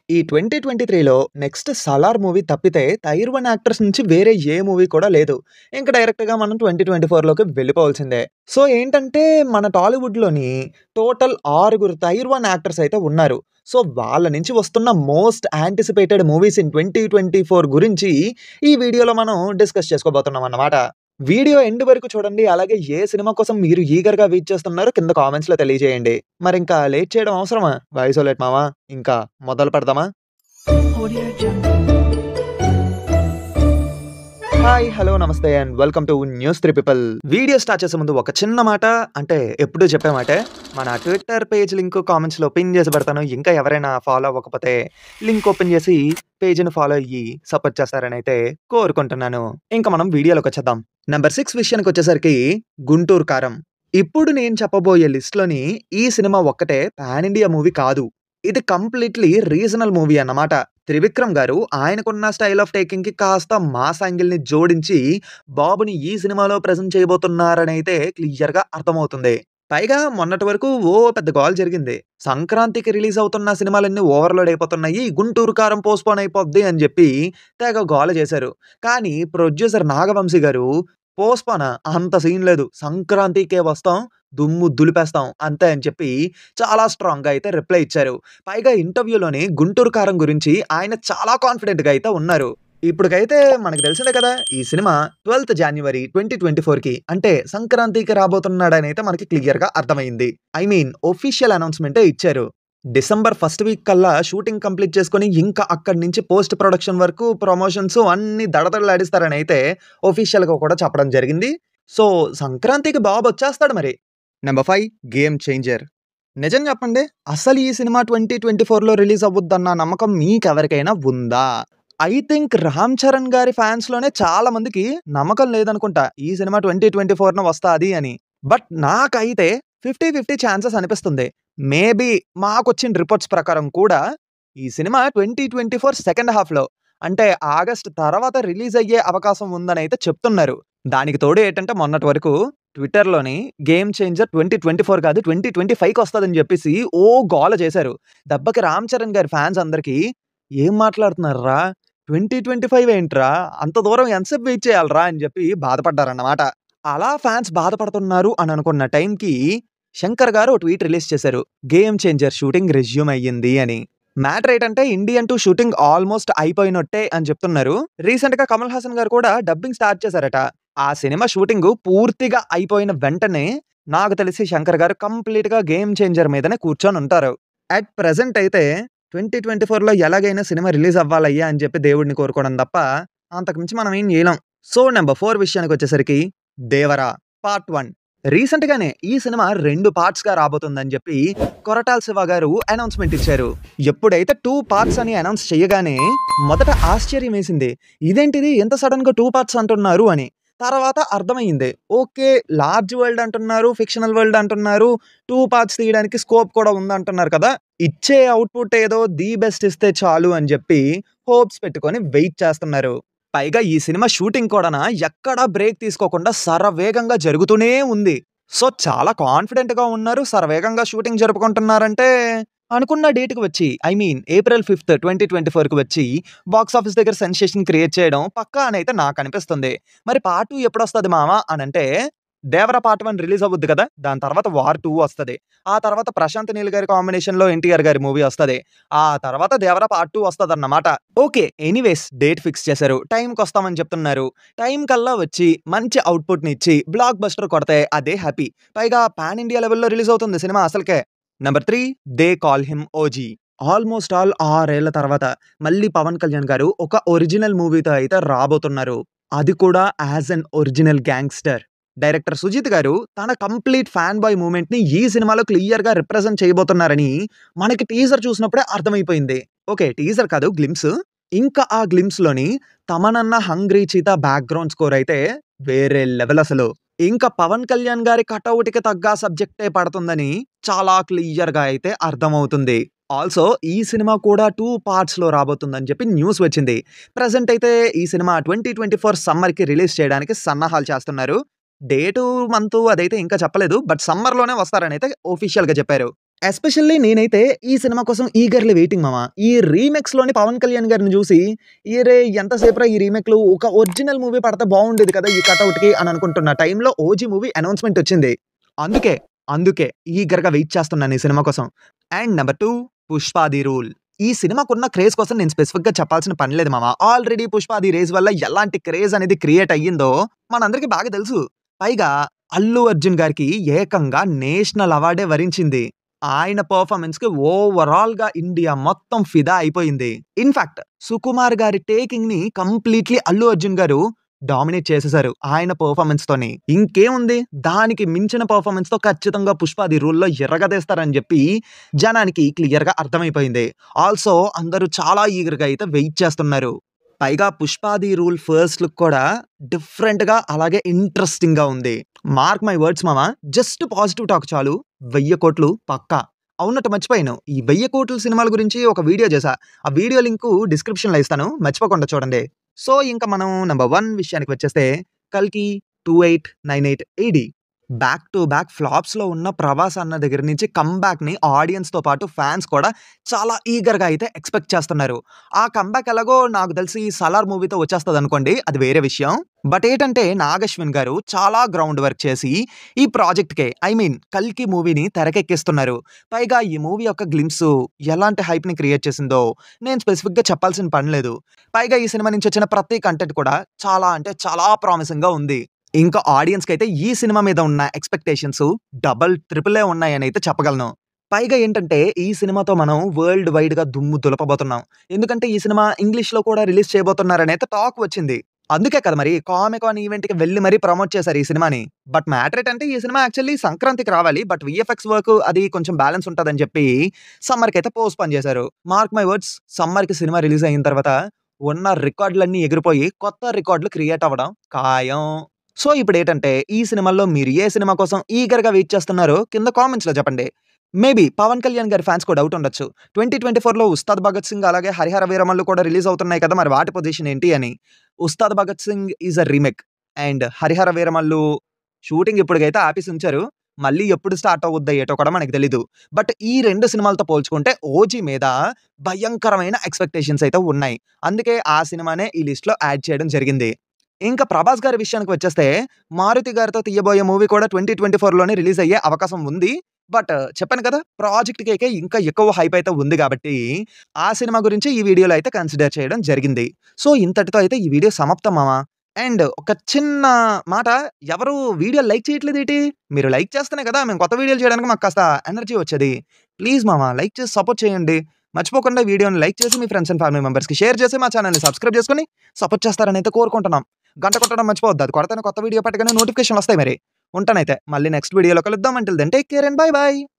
ఈ 2023లో next 'Salaar' movie తప్పితే 'టైర్ వన్' యాక్టర్స్ నుంచి వేరే ఏ మూవీ కూడా లేదు. ఇంక డైరెక్ట్‌గా మనం 2024లోకి వెళ్ళిపోవాల్సిందే. సో, ఏంటంటే మన టాలీవుడ్‌లోని టోటల్ ఆరుగురు 'టైర్ వన్' యాక్టర్స్ అయితే ఉన్నారు. సో, వాళ్ళ నుంచి వస్తున్న మోస్ట్ యాంటిసిపేటెడ్ మూవీస్ ఇన్ 2024 గురించి ఈ వీడియోలో మనం డిస్కస్ చేసుకోబోతున్నామన్నమాట. వీడియో ఎండ్ వరకు చూడండి. అలాగే ఏ సినిమా కోసం మీరు ఈగర్‌గా వెయిట్ చేస్తున్నారో కింద కామెంట్స్‌లో తెలియజేయండి. మరింకా లేట్ చేయడం అవసరమా? వాయిసోలేట్ మావా ఇంకా మొదలు పెడదామా? Audio Jungle. Hi, hello, namaste and welcome to news three people. Video start చేసే ముందు ఒక చిన్న మాట అంటే ఎప్పుడూ చెప్పే మాటే. మన ట్విట్టర్ పేజ్ లింక్ కామెంట్స్‌లో పిన్ చేసి పెడతాను. ఇంకా ఎవరైనా ఫాలో అవ్వకపోతే లింక్ ఓపెన్ చేసి పేజ్‌ని ఫాలో అయ్యి సపోర్ట్ చేస్తారని అయితే కోరుకుంటున్నాను. ఇంక మనం వీడియోలోకి వచ్చేద్దాం. నంబర్ 6 విషయానికి వచ్చేసరికి 'గుంటూరు కారం'. ఇప్పుడు నేను చెప్పబోయే లిస్ట్‌లోని ఈ సినిమా ఒక్కటే పాన్ ఇండియా మూవీ కాదు. ఇది కంప్లీట్‌లీ రీజనల్ మూవీ అన్నమాట. త్రివిక్రమ్ గారు ఆయనకున్న స్టైల్ ఆఫ్ టేకింగ్‌కి కాస్త మాస్ యాంగిల్‌ని జోడించి బాబుని ఈ సినిమాలో ప్రెజెంట్ చేయబోతున్నారనైతే క్లియర్‌గా అర్థమవుతుంది. పైగా మొన్నటి వరకు ఓ పెద్ద గోల జరిగింది. సంక్రాంతికి రిలీజ్ అవుతున్న సినిమాలన్నీ ఓవర్‌లోడ్ అయిపోతున్నాయి. 'గుంటూరు కారం' పోస్ట్‌పోన్ అయిపోద్ది అని చెప్పి తెగ గోల చేశారు. కానీ ప్రొడ్యూసర్ నాగవంశీ గారు పోస్ట్‌పోనా? అంత సీన్ లేదు. సంక్రాంతికే వస్తాం. దుమ్ము దులిపేస్తాం అంతే అని చెప్పి చాలా స్ట్రాంగ్‌గా అయితే రిప్లై ఇచ్చారు. పైగా ఇంటర్వ్యూలోని 'గుంటూరు కారం' గురించి ఆయన చాలా కాన్ఫిడెంట్‌గా అయితే ఉన్నారు. ఇప్పటికైతే మనకు తెలిసిందే కదా! ఈ సినిమా 12థ్ జాన్యువరి 2024కి అంటే సంక్రాంతికి రాబోతున్నాడనైతే మనకి క్లియర్‌గా అర్థమైంది. ఐ మీన్ ఆఫీషియల్ అనౌన్స్‌మెంటే ఇచ్చారు. డిసెంబర్ ఫస్ట్ వీక్ కల్లా షూటింగ్ కంప్లీట్ చేసుకొని ఇంకా అక్కడి నుంచి పోస్ట్ ప్రొడక్షన్ వరకు ప్రమోషన్స్ అన్నీ దడదడలాడిస్తారని అయితే ఆఫీషియల్‌గా కూడా చెప్పడం జరిగింది. సో, సంక్రాంతికి బాబు వచ్చేస్తాడు మరి. Number 5 game changer. నిజం చెప్పండి. అసలు ఈ సినిమా 2024లో రిలీజ్ అవ్వుద్దన్న నమ్మకం మీకెవరికైనా ఉందా? ఐ థింక్ 'రామ్ చరణ్' గారి ఫ్యాన్స్‌లోనే చాలా మందికి నమ్మకం లేదనుకుంటా. ఈ సినిమా 2024న వస్తాది అని. బట్ నాకైతే 50, 50 ఛాన్సెస్ అనిపిస్తుంది. మేబీ మాకొచ్చిన రిపోర్ట్స్ ప్రకారం కూడా ఈ సినిమా 2024 సెకండ్ హాఫ్‌లో అంటే ఆగస్ట్ తర్వాత రిలీజ్ అయ్యే అవకాశం ఉందనైతే చెప్తున్నారు. దానికి తోడు ఏంటంటే మొన్నటి వరకు ట్విట్టర్‌లోని గేమ్ చేంజర్ 2024 కాదు 2025కి వస్తదని చెప్పేసి ఓ గోల చేశారు. దెబ్బకి 'రామ్ చరణ్' గారి ఫ్యాన్స్ అందరికి ఏం మాట్లాడుతున్నారురా? 2025 ఏంట్రా? అంత దూరం ఎంతసేపు వెయిట్ చేయాలిరా? అని చెప్పి బాధపడ్డారన్నమాట. అలా ఫ్యాన్స్ బాధపడుతున్నారు అని అనుకున్న టైంకి శంకర్ గారు ఓ ట్వీట్ రిలీజ్ చేశారు. గేమ్ చేంజర్ షూటింగ్ రెజ్యూమ్ అయ్యింది అని. మ్యాటర్ ఏంటంటే ఇండియన్ 2 షూటింగ్ ఆల్మోస్ట్ అయిపోయినట్టే అని చెప్తున్నారు. రీసెంట్‌గా కమల్ హాసన్ గారు కూడా డబ్బింగ్ స్టార్ట్ చేశారట. ఆ సినిమా షూటింగ్ పూర్తిగా అయిపోయిన వెంటనే నాకు తెలిసి శంకర్ గారు కంప్లీట్‌గా గేమ్ చేంజర్ మీదనే కూర్చొని ఉంటారు. అట్ ప్రెజెంట్ అయితే 2024లో ఎలాగైనా సినిమా రిలీజ్ అవ్వాలయ్యా అని చెప్పి దేవుడిని కోరుకోవడం తప్ప అంతకు మించి మనం ఏం చేయలేం. సో, నంబర్ 4 విషయానికి వచ్చేసరికి 'దేవర' పార్ట్ 1. రీసెంట్‌గానే ఈ సినిమా 2 పార్ట్స్‌గా రాబోతుందని చెప్పి కొరటాల శివ గారు అనౌన్స్‌మెంట్ ఇచ్చారు. ఎప్పుడైతే 2 పార్ట్స్ అని అనౌన్స్ చేయగానే మొదట ఆశ్చర్యం వేసింది. ఇదేంటిది ఇంత సడెన్‌గా 2 పార్ట్స్ అంటున్నారు అని. తర్వాత అర్థమయింది. ఓకే. లార్జ్ వరల్డ్ అంటున్నారు. ఫిక్షనల్ వరల్డ్ అంటున్నారు. 2 పార్ట్స్ తీయడానికి స్కోప్ కూడా ఉందంటున్నారు కదా! ఇచ్చే అవుట్‌పుట్ ఏదో ది బెస్ట్ ఇస్తే చాలు అని చెప్పి హోప్స్ పెట్టుకొని వెయిట్ చేస్తున్నారు. పైగా ఈ సినిమా షూటింగ్ కూడానా ఎక్కడా బ్రేక్ తీసుకోకుండా శరవేగంగా జరుగుతూనే ఉంది. సో, చాలా కాన్ఫిడెంట్‌గా ఉన్నారు. శరవేగంగా షూటింగ్ జరుపుకుంటున్నారంటే అనుకున్న డేట్‌కి వచ్చి ఐ మీన్ ఏప్రిల్ 5థ్ 2024కి వచ్చి బాక్స్ ఆఫీస్ దగ్గర సెన్సేషన్ క్రియేట్ చేయడం పక్కా అనైతే నాకనిపిస్తుంది. మరి పార్ట్ 2 ఎప్పుడొస్తది మామ అనంటే 'దేవర' పార్ట్ 1 రిలీజ్ అవ్వుద్ది కదా! దాని తర్వాత 'వార్ 2' వస్తది. ఆ తర్వాత ప్రశాంత్ నీల్ గారి కాంబినేషన్‌లో 'ఎన్టీఆర్' గారి మూవీ వస్తది. ఆ తర్వాత 'దేవర' పార్ట్ 2 వస్తదన్నమాట. ఓకే. ఎనీవేస్ డేట్ ఫిక్స్ చేశారు. టైంకొస్తామని చెప్తున్నారు. టైం కల్లా వచ్చి మంచి అవుట్‌పుట్‌ని ఇచ్చి బ్లాక్ బస్టర్ కొడితే అదే హ్యాపీ. పైగా పాన్ ఇండియా లెవెల్‌లో రిలీజ్ అవుతుంది సినిమా అసలకే. Number 3 they call him OG. Almost all 6 ఏళ్ల తర్వాత మళ్ళీ పవన్ కళ్యాణ్ గారు ఒక ఒరిజినల్ మూవీతో అయితే రాబోతున్నారు. అది కూడా as an original gangster. Director Sujeeth గారు తన కంప్లీట్ ఫ్యాన్ బాయ్ మూవ్‌మెంట్‌ని ఈ సినిమాలో క్లియర్‌గా రిప్రజెంట్ చేయబోతున్నారని మనకి టీజర్ చూసినప్పుడే అర్థమైపోయింది. ఓకే. టీజర్ కాదు గ్లింప్స్. ఇంకా ఆ గ్లింప్స్‌లోని తమనన్న 'హంగ్రీ చీతా' బ్యాక్‌గ్రౌండ్ స్కోర్ అయితే వేరే లెవెల్ అసలు. ఇంకా పవన్ కళ్యాణ్ గారి కటౌట్‌కి తగ్గ సబ్జెక్టే పడుతుందని చాలా క్లియర్‌గా అయితే అర్థమవుతుంది. ఆల్సో ఈ సినిమా కూడా 2 పార్ట్స్‌లో రాబోతుందని చెప్పి న్యూస్ వచ్చింది. ప్రెజెంట్ అయితే ఈ సినిమా 2024 సమ్మర్‌కి రిలీజ్ చేయడానికి సన్నాహాలు చేస్తున్నారు. డేటు, మంతు అదైతే ఇంకా చెప్పలేదు. బట్ సమ్మర్‌లోనే వస్తారనైతే ఆఫీషియల్‌గా చెప్పారు. ఎస్పెషల్లీ నేనైతే ఈ సినిమా కోసం ఈగర్లీ వెయిటింగ్ మామ. ఈ రీమేక్స్‌లోని పవన్ కళ్యాణ్ గారిని చూసి, "ఏరే ఎంతసేపురా ఈ రీమేక్‌లు ఒక ఒరిజినల్ మూవీ పడితే బాగుండేది కదా! ఈ కటౌట్‌కి" అని అనుకుంటున్న టైంలో 'ఓజీ' మూవీ అనౌన్స్‌మెంట్ వచ్చింది. అందుకే, అందుకే ఈగర్‌గా వెయిట్ చేస్తున్నాను ఈ సినిమా కోసం. And number 2 Pushpa the rule. ఈ సినిమాకున్న క్రేజ్ కోసం నేను స్పెసిఫిక్‌గా చెప్పాల్సిన పని లేదు మామ. ఆల్రెడీ 'పుష్ప ది రేజ్' వల్ల ఎలాంటి క్రేజ్ అనేది క్రియేట్ అయ్యిందో మనందరికీ బాగా తెలుసు. పైగా అల్లు అర్జున్ గారికి ఏకంగా నేషనల్ అవార్డే వరించింది. ఆయన పెర్ఫార్మన్స్‌కి ఓవరాల్‌గా ఇండియా మొత్తం ఫిదా అయిపోయింది. ఇన్‌ఫాక్ట్ సుకుమార్ గారి టేకింగ్‌ని కంప్లీట్‌లీ అల్లు అర్జున్ గారు డామినేట్ చేసేసారు ఆయన పెర్ఫార్మన్స్‌తోని. ఇంకేముంది దానికి మించిన పెర్ఫార్మన్స్‌తో ఖచ్చితంగా 'పుష్ప ది రూల్‌లో' ఎరగదీస్తారని చెప్పి జనానికి క్లియర్‌గా అర్థమైపోయింది. ఆల్సో అందరూ చాలా ఈగర్‌గా అయితే వెయిట్ చేస్తున్నారు. పైగా 'Pushpa the rule' first look కూడా డిఫరెంట్‌గా అలాగే ఇంట్రెస్టింగ్‌గా ఉంది. మార్క్ మై వర్డ్స్ మామ జస్ట్ పాజిటివ్ టాక్ చాలు 1000 కోట్లు పక్కా. అవునట మర్చిపోయాను. ఈ 1000 కోట్ల సినిమాల గురించి ఒక వీడియో చేశా. ఆ వీడియో లింకు డిస్క్రిప్షన్‌లో ఇస్తాను. మర్చిపోకుండా చూడండి. సో ఇంక మనం నంబర్ 1 విషయానికి వచ్చేస్తే 'కల్కి 2898 ఏడీ' బ్యాక్ టు బ్యాక్ ఫ్లాప్స్‌లో ఉన్న 'ప్రభాస్' అన్న దగ్గర నుంచి కమ్‌బ్యాక్‌ని ఆడియన్స్‌తో పాటు ఫాన్స్ కూడా చాలా ఈగర్‌గా అయితే ఎక్స్‌పెక్ట్ చేస్తున్నారు. ఆ కమ్‌బ్యాక్ ఎలాగో నాకు తెలిసి 'సలార్' మూవీతో వచ్చేస్తదనుకోండి అది వేరే విషయం. బట్ ఏటంటే నాగశ్విన్ గారు చాలా గ్రౌండ్ వర్క్ చేసి ఈ ప్రాజెక్ట్‌కే ఐ మీన్ 'కల్కి' మూవీని తెరకెక్కిస్తున్నారు. పైగా ఈ మూవీ యొక్క గ్లింప్స్ ఎలాంటి హైప్‌ని క్రియేట్ చేసిందో నేను స్పెసిఫిక్‌గా చెప్పాల్సిన పని లేదు. పైగా ఈ సినిమా నుంచి వచ్చిన ప్రతి కంటెంట్ కూడా చాలా అంటే చాలా ప్రామిసింగ్‌గా ఉంది. ఇంకా ఆడియన్స్‌కైతే ఈ సినిమా మీద ఉన్న ఎక్స్‌పెక్టేషన్స్ డబుల్, ట్రిపులే ఉన్నాయనైతే చెప్పగలను. పైగా ఏంటంటే ఈ సినిమాతో మనం వరల్డ్ వైడ్‌గా దుమ్ము దులపబోతున్నాం. ఎందుకంటే ఈ సినిమా ఇంగ్లీష్‌లో కూడా రిలీజ్ చేయబోతున్నారనైతే టాక్ వచ్చింది. అందుకే కదా మరి కామికాన్ ఈవెంట్‌కి వెళ్లి మరీ ప్రమోట్ చేశారు ఈ సినిమాని. బట్ మ్యాటర్ ఏంటంటే ఈ సినిమా యాక్చువల్లీ సంక్రాంతికి రావాలి. బట్ వీఎఫ్ఎక్స్ వర్క్ అది కొంచెం బ్యాలెన్స్ ఉంటదని చెప్పి సమ్మర్‌కైతే పోస్ట్‌పోన్ చేశారు. మార్క్ మై వర్డ్స్ సమ్మర్‌కి సినిమా రిలీజ్ అయిన తర్వాత ఉన్న రికార్డులన్నీ ఎగిరిపోయి కొత్త రికార్డులు క్రియేట్ అవ్వడం ఖాయం. సో ఇప్పుడేటంటే ఈ సినిమాల్లో మీరు ఏ సినిమా కోసం ఈగర్‌గా వెయిట్ చేస్తున్నారో కింద కామెంట్స్‌లో చెప్పండి. మేబీ పవన్ కళ్యాణ్ గారి ఫ్యాన్స్‌కో డౌట్ ఉండొచ్చు. 2024లో 'ఉస్తాద్ భగత్ సింగ్' అలాగే 'హరిహర వీరమల్లు' కూడా రిలీజ్ అవుతున్నాయి కదా! మరి వాటి పొజిషన్ ఏంటి అని. 'Ustaad Bhagat Singh' is a remake. And 'Harihara Veeramallu' shooting ఇప్పటికైతే ఆపేసి ఉంచారు. మళ్ళీ ఎప్పుడు స్టార్ట్ అవుద్దో ఏటో కూడా మనకు తెలీదు. బట్ ఈ 2 సినిమాలతో పోల్చుకుంటే 'ఓజీ' మీద భయంకరమైన ఎక్స్‌పెక్టేషన్స్ అయితే ఉన్నాయి. అందుకే ఆ సినిమానే ఈ లిస్ట్‌లో యాడ్ చేయడం జరిగింది. ఇంకా 'ప్రభాస్' గారి విషయానికి వచ్చేస్తే 'మారుతి' గారితో తీయబోయే మూవీ కూడా 2024లోనే రిలీజ్ అయ్యే అవకాశం ఉంది. బట్ చెప్పాను కదా! ప్రాజెక్ట్ కేకే ఇంకా ఎక్కువ హైప్ అయితే ఉంది కాబట్టి ఆ సినిమా గురించి ఈ వీడియోలో అయితే కన్సిడర్ చేయడం జరిగింది. సో ఇంతటితో అయితే ఈ వీడియో సమాప్తం మామ. అండ్ ఒక చిన్న మాట ఎవరు వీడియో లైక్ చేయట్లేదేటి? మీరు లైక్ చేస్తేనే కదా మేము కొత్త వీడియోలు చేయడానికి మాకు కాస్త ఎనర్జీ వచ్చేది. ప్లీజ్ మామ లైక్ చేసి సపోర్ట్ చేయండి. మర్చిపోకుండా వీడియోని లైక్ చేసి మీ ఫ్రెండ్స్ అండ్ ఫ్యామిలీ మెంబర్స్‌కి షేర్ చేసి మా ఛానెల్‌ని సబ్స్క్రైబ్ చేసుకొని సపోర్ట్ చేస్తారని అయితే కోరుకుంటున్నాం. గంట కొట్టడం మర్చిపోవద్దు. అది కొడితేనే కొత్త వీడియో పెట్టగానే నోటిఫికేషన్‌లు వస్తాయి మరి. ఉంటానైతే. మళ్ళీ నెక్స్ట్ వీడియోలో కలుద్దాం. Until then take care and bye by.